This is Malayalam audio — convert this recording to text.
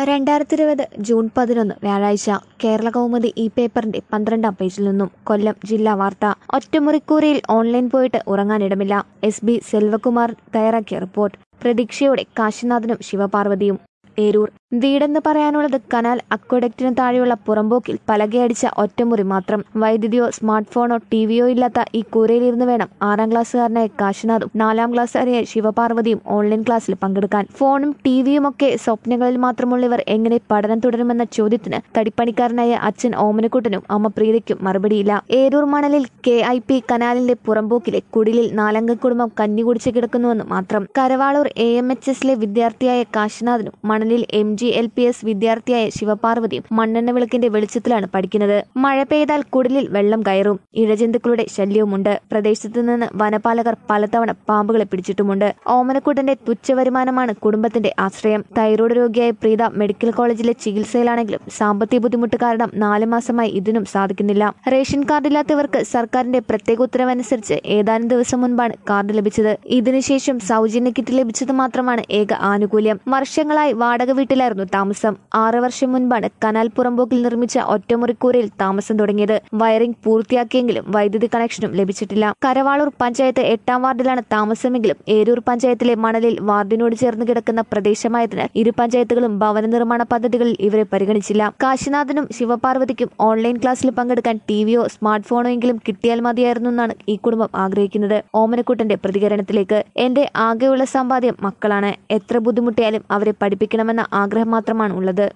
രണ്ടായിരത്തി ഇരുപത് ജൂൺ പതിനൊന്ന് വ്യാഴാഴ്ച കേരള കൗമുദി ഈ പേപ്പറിന്റെ പന്ത്രണ്ടാം പേജിൽ നിന്നും കൊല്ലം ജില്ലാ വാർത്ത ഒറ്റമുറിക്കൂരയിൽ ഓൺലൈൻ പോയിട്ട് ഉറങ്ങാനിടമില്ല എസ് ബി സെൽവകുമാർ തയ്യാറാക്കിയ റിപ്പോർട്ട് പ്രതീക്ഷയോടെ കാശിനാഥനും ശിവപാർവതിയും ഏരൂർ വീടെന്ന് പറയാനുള്ളത് കനാൽ അക്വഡക്റ്റിന് താഴെയുള്ള പുറമ്പോക്കിൽ പലകയടിച്ച ഒറ്റമുറി മാത്രം വൈദ്യുതിയോ സ്മാർട്ട് ഫോണോ ടിവിയോ ഇല്ലാത്ത ഈ കൂരയിലിരുന്ന് വേണം ആറാം ക്ലാസ്സുകാരനായ കാശിനാഥും നാലാം ക്ലാസ്സുകാരിയായ ശിവപാർവതിയും ഓൺലൈൻ ക്ലാസ്സിൽ പങ്കെടുക്കാൻ ഫോണും ടിവിയും ഒക്കെ സ്വപ്നങ്ങളിൽ മാത്രമുള്ളവർ എങ്ങനെ പഠനം തുടരുമെന്ന ചോദ്യത്തിന് തടിപ്പണിക്കാരനായ അച്ഛൻ ഓമനക്കുട്ടനും അമ്മ പ്രീതയ്ക്കും മറുപടിയില്ല ഏരൂർ മണലിൽ കെ ഐ പി കനാലിന്റെ പുറമ്പോക്കിലെ കുടിലിൽ നാലംഗ കുടുംബം കഞ്ഞി കുടിച്ച് കിടക്കുന്നുവെന്ന് മാത്രം കരവാളൂർ എ എം എച്ച് എസിലെ വിദ്യാർത്ഥിയായ കാശിനാഥനും മണലിൽ M G L P S വിദ്യാർത്ഥിയായ ശിവപാർവതിയും മണ്ണെണ്ണ വിളക്കിന്റെ വെളിച്ചത്തിലാണ് പഠിക്കുന്നത് മഴ പെയ്താൽ കുടിലിൽ വെള്ളം കയറും ഇഴജന്തുക്കളുടെ ശല്യവുമുണ്ട് പ്രദേശത്തു നിന്ന് വനപാലകർ പലതവണ പാമ്പുകളെ പിടിച്ചിട്ടുമുണ്ട് ഓമനക്കുട്ടന്റെ തുച്ഛ വരുമാനമാണ് കുടുംബത്തിന്റെ ആശ്രയം തൈറോയ്ഡ് രോഗിയായ പ്രീത മെഡിക്കൽ കോളേജിലെ ചികിത്സയിലാണെങ്കിലും സാമ്പത്തിക ബുദ്ധിമുട്ട് കാരണം നാല് മാസമായി ഇതിനും സാധിക്കുന്നില്ല റേഷൻ കാർഡില്ലാത്തവർക്ക് സർക്കാരിന്റെ പ്രത്യേക ഉത്തരവനുസരിച്ച് ഏതാനും ദിവസം മുൻപാണ് കാർഡ് ലഭിച്ചത് ഇതിനുശേഷം സൗജന്യ കിറ്റ് ലഭിച്ചത് മാത്രമാണ് ഏക ആനുകൂല്യം വർഷങ്ങളായി വാടക വീട്ടിലായിരുന്നു താമസം ആറ് വർഷം മുൻപാണ് കനാൽ പുറമ്പോക്കിൽ നിർമ്മിച്ച ഒറ്റമുറിക്കൂരയിൽ താമസം തുടങ്ങിയത് വയറിംഗ് പൂർത്തിയാക്കിയെങ്കിലും വൈദ്യുതി കണക്ഷനും ലഭിച്ചിട്ടില്ല കരവാളൂർ പഞ്ചായത്ത് എട്ടാം വാർഡിലാണ് താമസമെങ്കിലും ഏരൂർ പഞ്ചായത്തിലെ മണലിൽ വാർഡിനോട് ചേർന്ന് കിടക്കുന്ന പ്രദേശമായതിനാൽ ഇരു പഞ്ചായത്തുകളും ഭവന നിർമ്മാണ പദ്ധതികളിൽ ഇവരെ പരിഗണിച്ചില്ല കാശിനാഥനും ശിവപാർവതിക്കും ഓൺലൈൻ ക്ലാസ്സിൽ പങ്കെടുക്കാൻ ടിവിയോ സ്മാർട്ട് ഫോണോ എങ്കിലും കിട്ടിയാൽ മതിയായിരുന്നു എന്നാണ് ഈ കുടുംബം ആഗ്രഹിക്കുന്നത് ഓമനക്കുട്ടന്റെ പ്രതികരണത്തിലേക്ക് എന്റെ ആകെയുള്ള സമ്പാദ്യം മക്കളാണ് എത്ര ബുദ്ധിമുട്ടിയാലും അവരെ പഠിപ്പിക്കണമെന്ന ആഗ്രഹം മാത്രമാണ് ഉള്ളത്